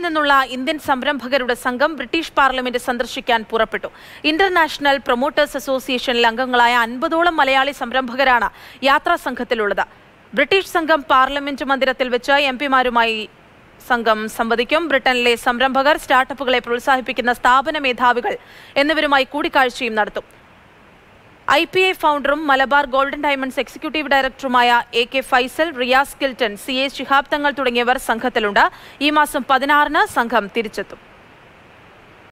നിന്നുള്ള ഇന്ത്യൻ സംരംഭകരുടെ സംഘം British parliament സന്ദർശിക്കാൻ പുറപ്പെട്ടു ഇന്റർനാഷണൽ പ്രൊമോട്ടേഴ്സ് അസോസിയേഷനിൽ അംഗങ്ങളായ അൻപതോളം മലയാളി സംരംഭകരാണ് യാത്രാ സംഘത്തിലുള്ളത് ബ്രിട്ടീഷ് സംഘം പാർലമെന്റ് മന്ദിരത്തിൽ വെച്ച് എം പിമാരുമായി സംഘം സംവദിക്കും ബ്രിട്ടനിലെ സംരംഭകർ സ്റ്റാർട്ടപ്പുകളെ പ്രോത്സാഹിപ്പിക്കുന്ന സ്ഥാപന മേധാവികൾ എന്നിവരുമായി കൂടിക്കാഴ്ചയും നടത്തും ഐ പി ഐ ഫൗണ്ടറും മലബാർ ഗോൾഡൻ ഡയമണ്ട്സ് എക്സിക്യൂട്ടീവ് ഡയറക്ടറുമായ A K Faisal Riyas Kilton C A Shihab Thangal തുടങ്ങിയവർ സംഘത്തിലുണ്ട് ഈ മാസം പതിനാറിന് സംഘം തിരിച്ചെത്തും